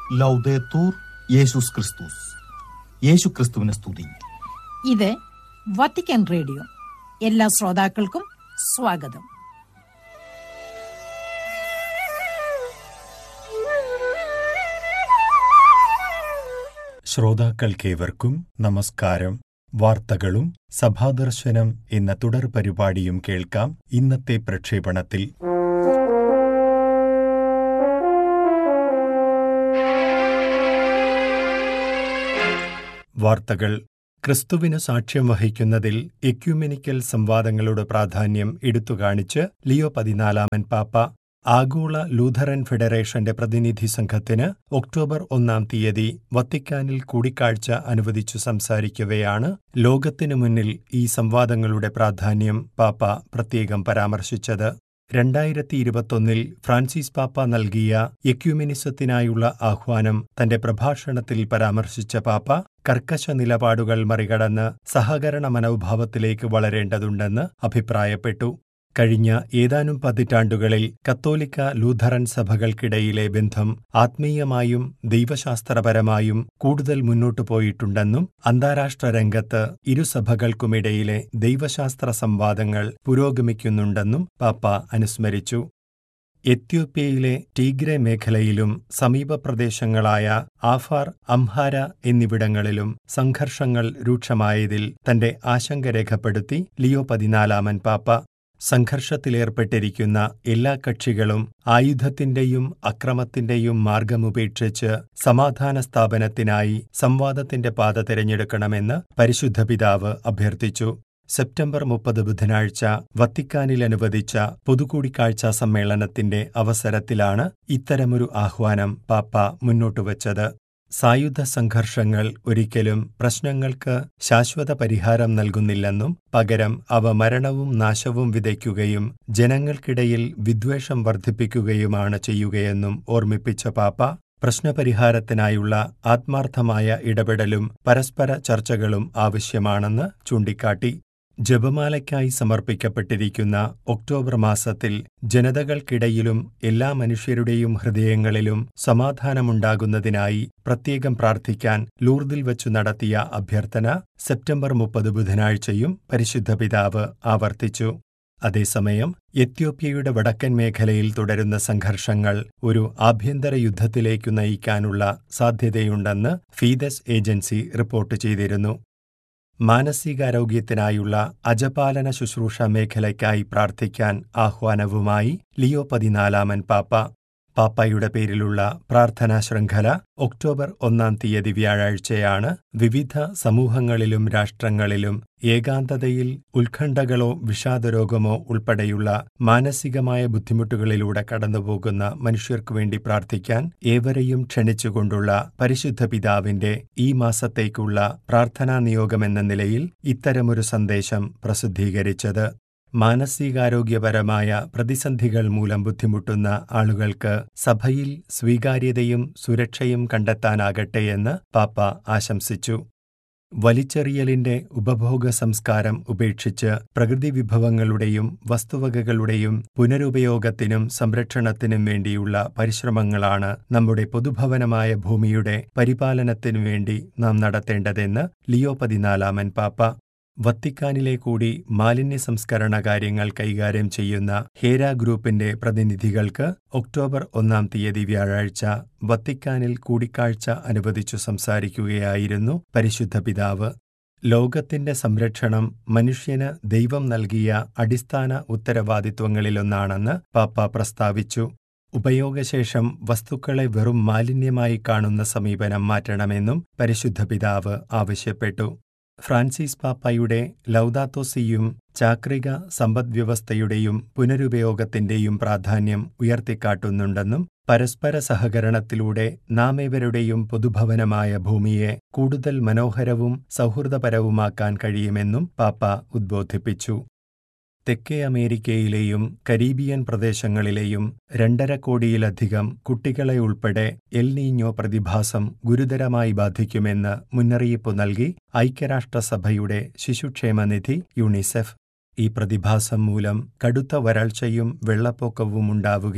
ലൗദേത്തൂർ യേശുസ് ക്രിസ്തുസ് യേശു ക്രിസ്തുവിനെ സ്തുതി ഇത് വത്തിക്കാൻ റേഡിയോ എല്ലാ ശ്രോതാക്കൾക്കും സ്വാഗതം ശ്രോതാക്കൾക്കേവർക്കും നമസ്കാരം വാർത്തകളും സഭാദർശനം എന്ന തുടർ പരിപാടിയും കേൾക്കാം ഇന്നത്തെ പ്രക്ഷേപണത്തിൽ വാർത്തകൾ ക്രിസ്തുവിന് സാക്ഷ്യം വഹിക്കുന്നതിൽ എക്യുമെനിക്കൽ സംവാദങ്ങളുടെ പ്രാധാന്യം എടുത്തുകാണിച്ച് ലിയോ പതിനാലാമൻ പാപ്പ ആഗോള ലൂഥറൻ ഫെഡറേഷന്റെ പ്രതിനിധി സംഘത്തിന് ഒക്ടോബർ ഒന്നാം തീയതി വത്തിക്കാനിൽ കൂടിക്കാഴ്ച അനുവദിച്ചു സംസാരിക്കവെയാണ് ലോകത്തിനു മുന്നിൽ ഈ സംവാദങ്ങളുടെ പ്രാധാന്യം പാപ്പ പ്രത്യേകം പരാമർശിച്ചത് രണ്ടായിരത്തി ഇരുപത്തൊന്നിൽ ഫ്രാൻസിസ് പാപ്പ നൽകിയ എക്യുമിനിസത്തിനായുള്ള ആഹ്വാനം തന്റെ പ്രഭാഷണത്തിൽ പരാമർശിച്ച പാപ്പ കർക്കശ നിലപാടുകൾ മറികടന്ന് സഹകരണ മനോഭാവത്തിലേക്ക് വളരേണ്ടതുണ്ടെന്ന് അഭിപ്രായപ്പെട്ടു കഴിഞ്ഞ ഏതാനും പതിറ്റാണ്ടുകളിൽ കത്തോലിക്ക ലൂഥറൻ സഭകൾക്കിടയിലെ ബന്ധം ആത്മീയമായും ദൈവശാസ്ത്രപരമായും കൂടുതൽ മുന്നോട്ടു പോയിട്ടുണ്ടെന്നും അന്താരാഷ്ട്ര രംഗത്ത് ഇരുസഭകൾക്കുമിടയിലെ ദൈവശാസ്ത്ര സംവാദങ്ങൾ പുരോഗമിക്കുന്നുണ്ടെന്നും പാപ്പ അനുസ്മരിച്ചു എത്യോപ്യയിലെ ടീഗ്രെ മേഖലയിലും സമീപ പ്രദേശങ്ങളായ ആഫാർ അംഹാര എന്നിവിടങ്ങളിലും സംഘർഷങ്ങൾ രൂക്ഷമായതിൽ തന്റെ ആശങ്ക രേഖപ്പെടുത്തി ലിയോ പതിനാലാമൻ പാപ്പ സംഘർഷത്തിലേർപ്പെട്ടിരിക്കുന്ന എല്ലാ കക്ഷികളും ആയുധത്തിന്റെയും അക്രമത്തിന്റെയും മാർഗമുപേക്ഷിച്ച് സമാധാന സ്ഥാപനത്തിനായി സംവാദത്തിന്റെ പാത തിരഞ്ഞെടുക്കണമെന്ന് പരിശുദ്ധ പിതാവ് അഭ്യർത്ഥിച്ചു സെപ്റ്റംബർ മുപ്പത് ബുധനാഴ്ച വത്തിക്കാനിൽ അനുവദിച്ച പൊതുകൂടിക്കാഴ്ചാ സമ്മേളനത്തിന്റെ അവസരത്തിലാണ് ഇത്തരമൊരു ആഹ്വാനം പാപ്പ മുന്നോട്ടുവച്ചത് സായുധ സംഘർഷങ്ങൾ ഒരിക്കലും പ്രശ്നങ്ങൾക്ക് ശാശ്വത പരിഹാരം നൽകുന്നില്ലെന്നും പകരം അവ മരണവും നാശവും വിതയ്ക്കുകയും ജനങ്ങൾക്കിടയിൽ വിദ്വേഷം വർദ്ധിപ്പിക്കുകയുമാണ് ചെയ്യുകയെന്നും ഓർമ്മിപ്പിച്ച പാപ്പ പ്രശ്നപരിഹാരത്തിനായുള്ള ആത്മാർത്ഥമായ ഇടപെടലും പരസ്പര ചർച്ചകളും ആവശ്യമാണെന്ന് ചൂണ്ടിക്കാട്ടി ജപമാലയ്ക്കായി സമർപ്പിക്കപ്പെട്ടിരിക്കുന്ന ഒക്ടോബർ മാസത്തിൽ ജനതകൾക്കിടയിലും എല്ലാ മനുഷ്യരുടെയും ഹൃദയങ്ങളിലും സമാധാനമുണ്ടാകുന്നതിനായി പ്രത്യേകം പ്രാർത്ഥിക്കാൻ ലൂർദിൽ വച്ചു നടത്തിയ അഭ്യർത്ഥന സെപ്റ്റംബർ മുപ്പത് ബുധനാഴ്ചയും പരിശുദ്ധ പിതാവ് ആവർത്തിച്ചു അതേസമയം എത്യോപ്യയുടെ വടക്കൻ മേഖലയിൽ തുടരുന്ന സംഘർഷങ്ങൾ ഒരു ആഭ്യന്തര യുദ്ധത്തിലേക്കു നയിക്കാനുള്ള സാധ്യതയുണ്ടെന്ന് ഫീദസ് ഏജൻസി റിപ്പോർട്ട് ചെയ്തിരുന്നു മാനസികാരോഗ്യത്തിനായുള്ള അജപാലന ശുശ്രൂഷ മേഖലയ്ക്കായി പ്രാർത്ഥിക്കാൻ ആഹ്വാനവുമായി ലിയോ പതിനാലാമൻ പാപ്പ പാപ്പായുടെ പേരിലുള്ള പ്രാർത്ഥനാ ശൃംഖല ഒക്ടോബർ ഒന്നാം തീയതി വ്യാഴാഴ്ചയാണ് വിവിധ സമൂഹങ്ങളിലും രാഷ്ട്രങ്ങളിലും ഏകാന്തതയിൽ ഉത്കണ്ഠകളോ വിഷാദരോഗമോ ഉൾപ്പെടെയുള്ള മാനസികമായ ബുദ്ധിമുട്ടുകളിലൂടെ കടന്നുപോകുന്ന മനുഷ്യർക്കു വേണ്ടി പ്രാർത്ഥിക്കാൻ ഏവരെയും ക്ഷണിച്ചുകൊണ്ടുള്ള പരിശുദ്ധ പിതാവിന്റെ ഈ മാസത്തേക്കുള്ള പ്രാർത്ഥനാ നിയോഗമെന്ന നിലയിൽ ഇത്തരമൊരു സന്ദേശം പ്രസിദ്ധീകരിച്ചത് മാനസികാരോഗ്യപരമായ പ്രതിസന്ധികൾ മൂലം ബുദ്ധിമുട്ടുന്ന ആളുകൾക്ക് സഭയിൽ സ്വീകാര്യതയും സുരക്ഷയും കണ്ടെത്താനാകട്ടെയെന്ന് പാപ്പ ആശംസിച്ചു വലിച്ചെറിയലിന്റെ ഉപഭോഗ സംസ്കാരം ഉപേക്ഷിച്ച് പ്രകൃതി വിഭവങ്ങളുടെയും വസ്തുവകകളുടെയും പുനരുപയോഗത്തിനും സംരക്ഷണത്തിനും വേണ്ടിയുള്ള പരിശ്രമങ്ങളാണ് നമ്മുടെ പൊതുഭവനമായ ഭൂമിയുടെ പരിപാലനത്തിനു വേണ്ടി നാം നടത്തേണ്ടതെന്ന് ലിയോ പതിനാലാമൻ പാപ്പ വത്തിക്കാനിലെ കൂടി മാലിന്യ സംസ്കരണ കാര്യങ്ങൾ കൈകാര്യം ചെയ്യുന്ന ഹേര ഗ്രൂപ്പിന്റെ പ്രതിനിധികൾക്ക് ഒക്ടോബർ ഒന്നാം തീയതി വ്യാഴാഴ്ച വത്തിക്കാനിൽ കൂടിക്കാഴ്ച അനുവദിച്ചു സംസാരിക്കുകയായിരുന്നു പരിശുദ്ധ പിതാവ് ലോകത്തിന്റെ സംരക്ഷണം മനുഷ്യന് ദൈവം നൽകിയ അടിസ്ഥാന ഉത്തരവാദിത്വങ്ങളിലൊന്നാണെന്ന് പാപ്പ പ്രസ്താവിച്ചു ഉപയോഗശേഷം വസ്തുക്കളെ വെറും മാലിന്യമായി കാണുന്ന സമീപനം മാറ്റണമെന്നും പരിശുദ്ധ പിതാവ് ആവശ്യപ്പെട്ടു ഫ്രാൻസിസ് പാപ്പായുടെ ലൗദാത്തോസിയും ചാക്രിക സമ്പദ്വ്യവസ്ഥയുടെയും പുനരുപയോഗത്തിന്റെയും പ്രാധാന്യം ഉയർത്തിക്കാട്ടുന്നുണ്ടെന്നും പരസ്പര സഹകരണത്തിലൂടെ നാമേവരുടെയും പൊതുഭവനമായ ഭൂമിയെ കൂടുതൽ മനോഹരവും സൗഹൃദപരവുമാക്കാൻ കഴിയുമെന്നും പാപ്പ ഉദ്ബോധിപ്പിച്ചു തെക്കേ അമേരിക്കയിലെയും കരീബിയൻ പ്രദേശങ്ങളിലെയും രണ്ടര കോടിയിലധികം കുട്ടികളെ ഉൾപ്പെടെ എൽ നീഞ്ഞോ പ്രതിഭാസം ഗുരുതരമായി ബാധിക്കുമെന്ന് മുന്നറിയിപ്പ് നൽകി ഐക്യരാഷ്ട്രസഭയുടെ ശിശുക്ഷേമനിധി യുണിസെഫ് ഈ പ്രതിഭാസം മൂലം കടുത്ത വരൾച്ചയും വെള്ളപ്പൊക്കവും ഉണ്ടാവുകയും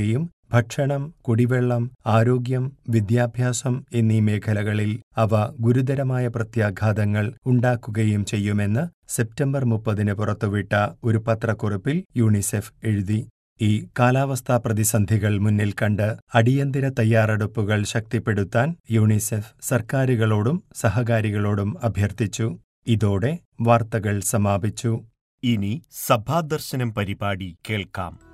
ഭക്ഷണം കുടിവെള്ളം ആരോഗ്യം വിദ്യാഭ്യാസം എന്നീ മേഖലകളിൽ അവ ഗുരുതരമായ പ്രത്യാഘാതങ്ങൾ ഉണ്ടാക്കുകയും ചെയ്യുമെന്ന് സെപ്റ്റംബർ മുപ്പതിന് പുറത്തുവിട്ട ഒരു പത്രക്കുറിപ്പിൽ യൂണിസെഫ് എഴുതി ഈ കാലാവസ്ഥാ പ്രതിസന്ധികൾ മുന്നിൽ കണ്ട് അടിയന്തര തയ്യാറെടുപ്പുകൾ ശക്തിപ്പെടുത്താൻ യൂണിസെഫ് സർക്കാരുകളോടും സഹകാരികളോടും അഭ്യർത്ഥിച്ചു ഇതോടെ വാർത്തകൾ സമാപിച്ചു ഇനി സഭാദർശനം പരിപാടി കേൾക്കാം